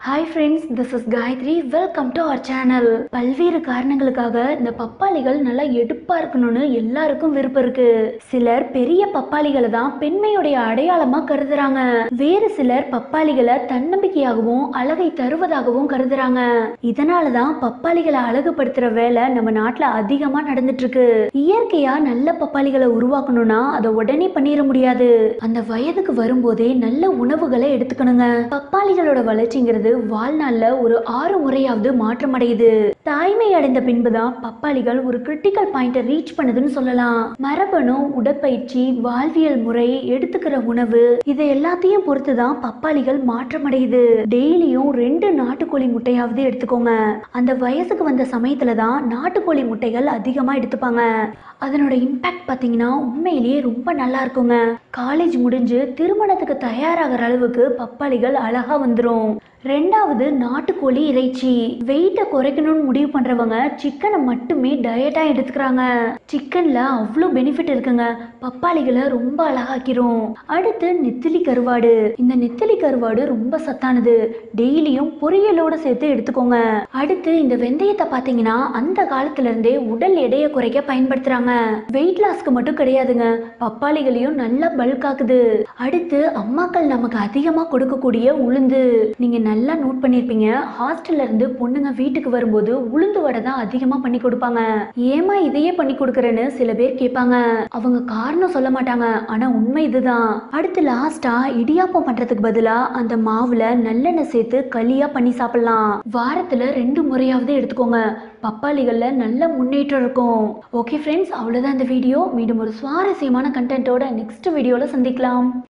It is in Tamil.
hi friends this is Gayathri welcome to our channel பல்வேறு காரணங்களுக்காக இந்த பப்பாளிகள் நல்லா எடுப்பா இருக்கணும்னு எல்லாருக்கும் விருப்பம் இருக்கு சிலர் பெரிய பப்பாளிகளை தான் பெண்மையுடைய அடையாளமா கருதுறாங்க வேறு சிலர் பப்பாளிகளை தன்னம்பிக்கையாகவும் அழகை தருவதாகவும் கருதுறாங்க இதனால தான் பப்பாளிகளை அழகுபடுத்துற வேலை நம்ம நாட்டுல அதிகமா நடந்துட்டு இருக்கு இயற்கையா நல்ல பப்பாளிகளை உருவாக்கணும்னா அதை உடனே பண்ணிட முடியாது அந்த வயதுக்கு வரும்போதே நல்ல உணவுகளை எடுத்துக்கணுங்க பப்பாளிகளோட வளர்ச்சிங்கிறது வாழ்நாள்ல ஒரு ஆறு முறையாவது மாற்றமடையுது தாய்மை அடைந்த பின்புதான் பப்பாளிகள் ஒரு கிரிட்டிக்கல் பாயிண்ட்டை ரீச் பண்ணுதுன்னு சொல்லலாம் மரபணு உடற்பயிற்சி வாழ்வியல் முறை எடுத்துக்கிற உணவு இதை எல்லாத்தையும் பொறுத்து தான் பப்பாளிகள் மாற்றமடையுது டெய்லியும் ரெண்டு நாட்டுக்கோழி முட்டையாவது எடுத்துக்கோங்க அந்த வயசுக்கு வந்த சமயத்துல தான் நாட்டுக்கோழி முட்டைகள் அதிகமா எடுத்துப்பாங்க அதனோட இம்பாக்ட் பார்த்தீங்கன்னா உண்மையிலேயே ரொம்ப நல்லா இருக்குங்க காலேஜ் முடிஞ்சு திருமணத்துக்கு தயாராகிற அளவுக்கு பப்பாளிகள் அழகா வந்துடும் ரெண்டாவது நாட்டுக்கோழி இறைச்சி வெயிட்டை குறைக்கணும்னு முடிவு பண்றவங்க சிக்கனை மட்டுமே டயட்டா எடுத்துக்கிறாங்க சிக்கன்ல அவ்வளோ பெனிஃபிட் இருக்குங்க பப்பாளிகளை ரொம்ப அழகாக்கிரும் அடுத்து நெத்திலி கருவாடு இந்த நெத்திலி கருவாடு ரொம்ப சத்தானது டெய்லியும் பொரியலோட சேர்த்து எடுத்துக்கோங்க அடுத்து இந்த வெந்தயத்தை பார்த்தீங்கன்னா அந்த காலத்துல இருந்தே உடல் எடையை குறைக்க பயன்படுத்துறாங்க வெயிட் லாஸ்க்கு மட்டும் கிடையாதுங்க பப்பாளிகளையும் நல்லா பல்காக்குது அடுத்து அம்மாக்கள் நமக்கு அதிகமா கொடுக்கக்கூடிய உளுந்து நீங்க நல்லா நோட் பண்ணிருப்பீங்க ஹாஸ்டல்ல இருந்து பொண்ணுங்க வீட்டுக்கு வரும்போது உளுந்து வடை தான் அதிகமா பண்ணி கொடுப்பாங்க ஏமா இதையே பண்ணி கொடுக்கறேன்னு சில பேர் கேட்பாங்க அவங்க காரணம் சொல்ல மாட்டாங்க ஆனா உண்மை இதுதான் அடுத்து லாஸ்டா இடியாப்பம் பண்றதுக்கு பதிலா அந்த மாவுல நல்லெண்ணெய் சேர்த்து களியா பண்ணி சாப்பிடலாம் வாரத்துல ரெண்டு முறையாவது எடுத்துக்கோங்க பப்பாளிகள்ல நல்ல முன்னேற்றம் இருக்கும் ஓகே ஃப்ரெண்ட்ஸ் அவ்வளவுதான் இந்த வீடியோ மீண்டும் ஒரு சுவாரஸ்யமான கண்டென்ட்டோட நெக்ஸ்ட் வீடியோல சந்திக்கலாம்